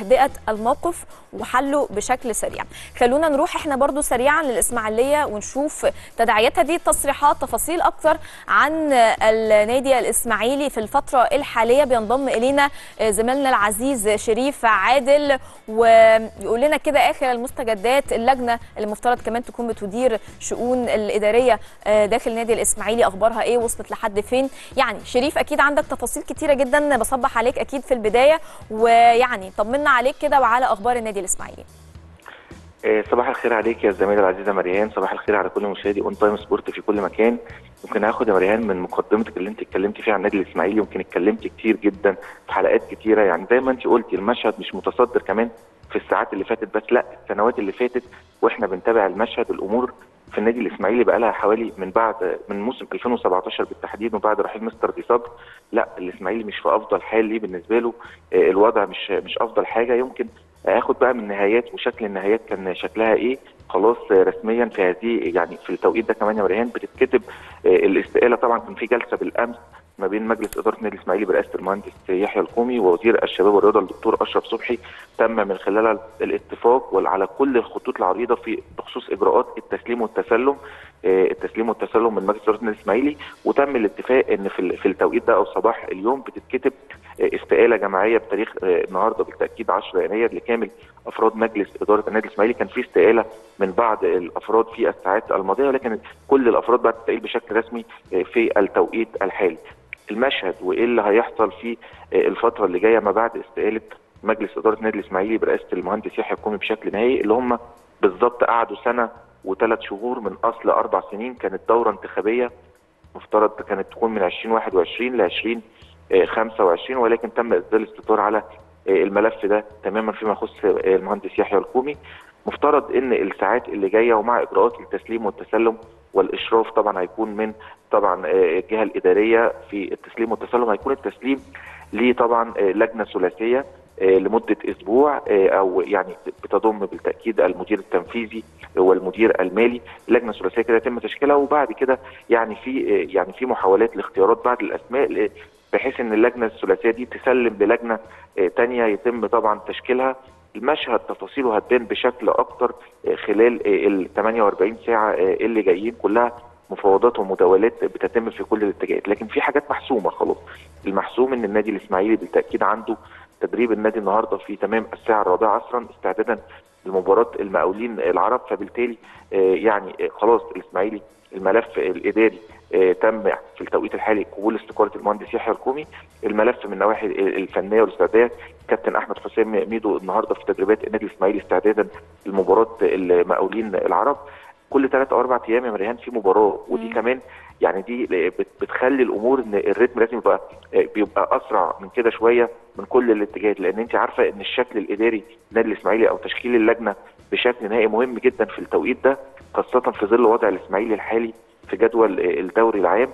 تهدئه الموقف وحله بشكل سريع خلونا نروح احنا برضو سريعا للاسماعيليه ونشوف تداعيات هذه التصريحات تفاصيل اكتر عن النادي الاسماعيلي في الفتره الحاليه بينضم الينا زميلنا العزيز شريف عادل ويقول لنا كده اخر المستجدات اللجنه اللي المفترض كمان تكون بتدير شؤون الاداريه داخل النادي الاسماعيلي اخبارها ايه وصلت لحد فين يعني شريف اكيد عندك تفاصيل كتيره جدا بصبح عليك اكيد في البدايه ويعني طمنا عليك كده وعلى اخبار النادي الاسماعيلي صباح الخير عليك يا زميلة العزيزة مريان صباح الخير على كل مشاهدي اون تايم سبورت في كل مكان يمكن هاخد يا مريان من مقدمتك اللي انت اتكلمتي فيها عن النادي الاسماعيلي يمكن اتكلمت كتير جدا في حلقات كتيرة يعني زي ما انت قلتي المشهد مش متصدر كمان في الساعات اللي فاتت بس لا السنوات اللي فاتت واحنا بنتابع المشهد الامور في النادي الاسماعيلي بقى لها حوالي من بعد من موسم 2017 بالتحديد وبعد رحيل مستر دي صبر لا الاسماعيلي مش في افضل حال ليه بالنسبه له الوضع مش مش افضل حاجه يمكن اخد بقى من النهايات وشكل النهايات كان شكلها ايه خلاص رسميا في هذه يعني في التوقيت ده كمان يا مريهان بتتكتب الاستقاله طبعا كان في جلسه بالامس ما بين مجلس اداره النادي الاسماعيلي برئاسه المهندس يحيى القومي ووزير الشباب والرياضه الدكتور اشرف صبحي تم من خلالها الاتفاق على كل الخطوط العريضه في بخصوص اجراءات التسليم والتسلم التسليم والتسلم من مجلس اداره النادي الاسماعيلي وتم الاتفاق ان في في التوقيت ده او صباح اليوم بتتكتب استقاله جماعيه بتاريخ النهارده بالتاكيد 10 يناير لكامل افراد مجلس اداره النادي الاسماعيلي كان في استقاله من بعض الافراد في الساعات الماضيه ولكن كل الافراد بقت تستقيل بشكل رسمي في التوقيت الحالي. المشهد وايه اللي هيحصل في الفتره اللي جايه ما بعد استقاله مجلس اداره النادي الاسماعيلي برئاسه المهندس يحيى القومي بشكل نهائي اللي هم بالظبط قعدوا سنه وثلاث شهور من اصل اربع سنين كانت دوره انتخابيه مفترض كانت تكون من 2021 ل 2025 ولكن تم اصدار الاستطار على الملف ده تماما فيما يخص المهندس يحيى القومي مفترض ان الساعات اللي جايه ومع اجراءات التسليم والتسلم والاشراف طبعا هيكون من طبعا الجهه الاداريه في التسليم والتسلم هيكون التسليم ليه طبعا لجنه ثلاثيه لمده اسبوع او يعني بتضم بالتاكيد المدير التنفيذي والمدير المالي لجنه ثلاثيه كده يتم تشكيلها وبعد كده يعني في يعني في محاولات لاختيارات بعض الاسماء بحيث ان اللجنه الثلاثيه دي تسلم للجنه ثانيه يتم طبعا تشكيلها المشهد تفاصيله هتبان بشكل اكتر خلال ال 48 ساعه اللي جايين كلها مفاوضات ومداولات بتتم في كل الاتجاهات لكن في حاجات محسومه خلاص المحسوم ان النادي الاسماعيلي بالتاكيد عنده تدريب النادي النهارده في تمام الساعه الرابعه عصرا استعدادا لمباراه المقاولين العرب فبالتالي يعني خلاص الاسماعيلي الملف الاداري تم في التوقيت الحالي قبول استقاله المهندس يحيى القومي الملف من النواحي الفنيه والاستعداد كابتن احمد حسام ميدو النهارده في تدريبات النادي الاسماعيلي استعدادا لمباراه المقاولين العرب كل ثلاث او اربع ايام يا مريهان في مباراه ودي مم. كمان يعني دي بتخلي الامور ان الريتم لازم يبقى بيبقى اسرع من كده شويه من كل الاتجاهات لان انت عارفه ان الشكل الاداري النادي الاسماعيلي او تشكيل اللجنه بشكل نهائي مهم جدا في التوقيت ده خاصه في ظل وضع الاسماعيلي الحالي في جدول الدوري العام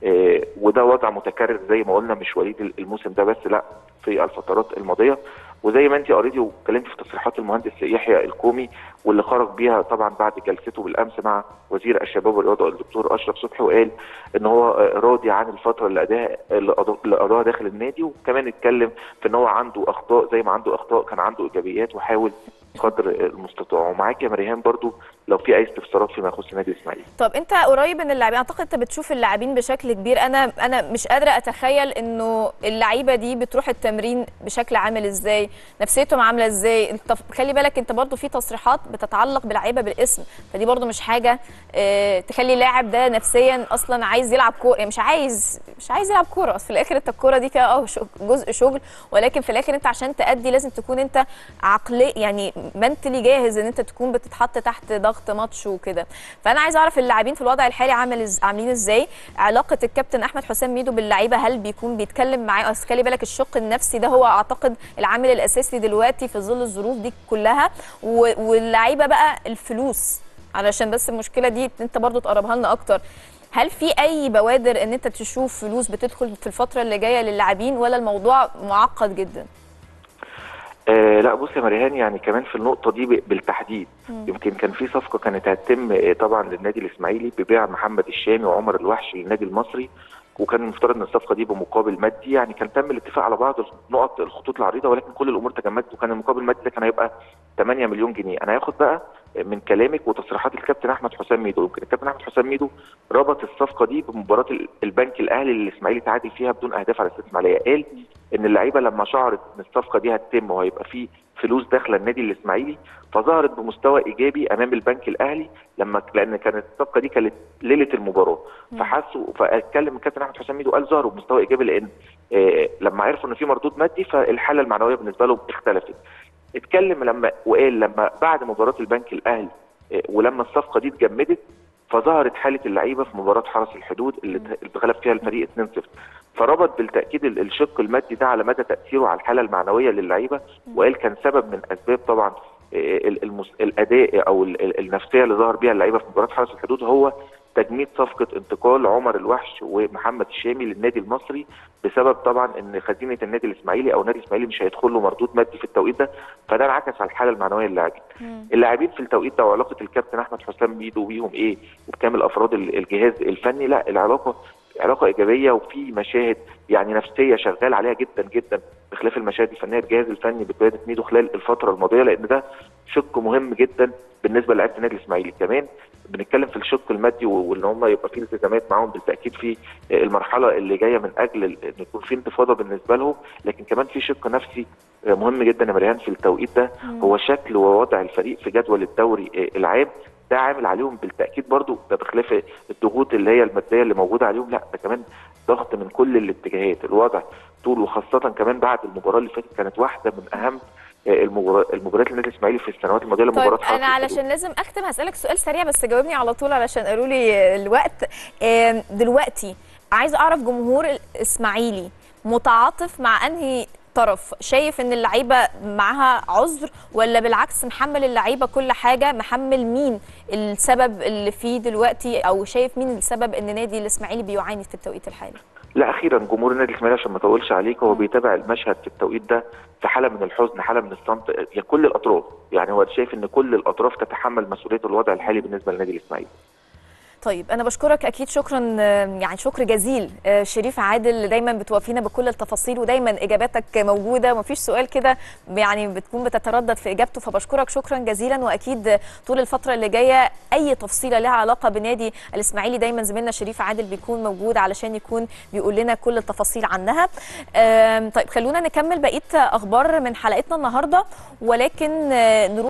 وده وضع متكرر زي ما قلنا مش وليد الموسم ده بس لا في الفترات الماضيه وزي ما انت قريتي واتكلمتي في تصريحات المهندس يحيى الكومي واللي خرج بيها طبعا بعد جلسته بالامس مع وزير الشباب والرياضه الدكتور اشرف صبحي وقال ان هو راضي عن الفتره اللي اداها اللي قضاها داخل النادي وكمان اتكلم في ان هو عنده اخطاء زي ما عنده اخطاء كان عنده ايجابيات وحاول قدر المستطاع ومعاك يا مريهان برضو لو في اي استفسارات فيما يخص النادي الاسماعيلي طب انت قريب من اللاعبين اعتقد انت بتشوف اللاعبين بشكل كبير انا انا مش قادره اتخيل انه اللعيبه دي بتروح التمرين بشكل عامل ازاي نفسيتهم عامله ازاي انت خلي بالك انت برضو في تصريحات بتتعلق بلعيبه بالاسم فدي برضو مش حاجه اه تخلي اللاعب ده نفسيا اصلا عايز يلعب كوره يعني مش عايز مش عايز يلعب كوره في الاخر انت الكوره دي فيها اه جزء شغل ولكن في الاخر انت عشان تأدي لازم تكون انت عقلي يعني منتلي جاهز ان انت تكون بتتحط تحت ضغط ماتش وكده فانا عايز اعرف اللاعبين في الوضع الحالي عامل عاملين ازاي علاقه الكابتن احمد حسام ميدو باللعيبه هل بيكون بيتكلم معاه اصل خلي بالك الشق النفسي ده هو اعتقد العامل الاساسي دلوقتي في ظل الظروف دي كلها واللعيبه بقى الفلوس علشان بس المشكله دي انت برضو تقربها لنا اكتر هل في اي بوادر ان انت تشوف فلوس بتدخل في الفتره اللي جايه للاعبين ولا الموضوع معقد جدا آه لا بص يا مريهان يعني كمان في النقطه دي بالتحديد مم. يمكن كان في صفقه كانت هتتم طبعا للنادي الاسماعيلي ببيع محمد الشامي وعمر الوحش للنادي المصري وكان المفترض ان الصفقه دي بمقابل مادي يعني كان تم الاتفاق على بعض نقط الخطوط العريضه ولكن كل الامور تجمدت وكان المقابل المادي ده كان هيبقى 8 مليون جنيه انا هاخد بقى من كلامك وتصريحات الكابتن احمد حسام ميدو يمكن الكابتن احمد حسام ميدو ربط الصفقه دي بمباراه البنك الاهلي اللي الاسماعيلي تعادل فيها بدون اهداف على الاسماعيليه قال ان اللعيبه لما شعرت ان الصفقه دي هتتم وهيبقى في فلوس داخله النادي الاسماعيلي فظهرت بمستوى ايجابي امام البنك الاهلي لما لان كانت الصفقه دي كانت ليله المباراه فحسوا فاتكلم الكابتن احمد حسام ميدو قال ظهروا بمستوى ايجابي لان آه لما عرفوا ان في مردود مادي فالحاله المعنويه بالنسبه لهم اختلفت اتكلم لما وقال لما بعد مباراه البنك الاهلي آه ولما الصفقه دي اتجمدت فظهرت حاله اللعيبه في مباراه حرس الحدود اللي اتغلب فيها الفريق 2-0 فربط بالتاكيد الشق المادي ده على مدى تاثيره على الحاله المعنويه للعيبه وقال كان سبب من اسباب طبعا المس... الاداء او النفسيه اللي ظهر بيها اللعيبه في مباراه حرس الحدود هو تجميد صفقه انتقال عمر الوحش ومحمد الشامي للنادي المصري بسبب طبعا ان خزينه النادي الاسماعيلي او النادي الاسماعيلي مش هيدخل له مردود مادي في التوقيت ده فده انعكس على الحاله المعنويه للاعبين. اللاعبين في التوقيت ده وعلاقه الكابتن احمد حسام ميدو بيهم ايه وبكامل افراد الجهاز الفني لا العلاقه علاقه ايجابيه وفي مشاهد يعني نفسيه شغال عليها جدا جدا بخلاف المشاهد الفنيه الجهاز الفني بقياده ميدو خلال الفتره الماضيه لان ده شق مهم جدا بالنسبه للاعيبه النادي الاسماعيلي كمان بنتكلم في الشق المادي وان هم يبقى في التزامات معاهم بالتاكيد في المرحله اللي جايه من اجل ان يكون في انتفاضه بالنسبه لهم لكن كمان في شق نفسي مهم جدا يا مريان في التوقيت ده هو شكل ووضع الفريق في جدول الدوري العام ده عامل عليهم بالتاكيد برضو ده بخلاف الضغوط اللي هي الماديه اللي موجوده عليهم لا ده كمان ضغط من كل الاتجاهات الوضع طول وخاصه كمان بعد المباراه اللي فاتت كانت واحده من اهم المباريات النادي الاسماعيلي في السنوات الماضيه طيب انا علشان لازم اختم هسالك سؤال سريع بس جاوبني على طول علشان قالوا لي الوقت دلوقتي عايزه اعرف جمهور الاسماعيلي متعاطف مع انهي طرف شايف ان اللعيبه معاها عذر ولا بالعكس محمل اللعيبه كل حاجه محمل مين السبب اللي فيه دلوقتي او شايف مين السبب ان نادي الاسماعيلي بيعاني في التوقيت الحالي لا اخيرا جمهور النادي الاسماعيلي عشان ما اطولش عليك هو بيتابع المشهد في التوقيت ده في حاله من الحزن حاله من الصمت يعني كل الاطراف يعني هو شايف ان كل الاطراف تتحمل مسؤوليه الوضع الحالي بالنسبه للنادي الاسماعيلي طيب انا بشكرك اكيد شكرا يعني شكر جزيل شريف عادل دايما بتوافينا بكل التفاصيل ودايما اجاباتك موجوده ومفيش سؤال كده يعني بتكون بتتردد في اجابته فبشكرك شكرا جزيلا واكيد طول الفتره اللي جايه اي تفصيله لها علاقه بنادي الاسماعيلي دايما زميلنا شريف عادل بيكون موجود علشان يكون بيقول لنا كل التفاصيل عنها طيب خلونا نكمل بقيه اخبار من حلقتنا النهارده ولكن نروح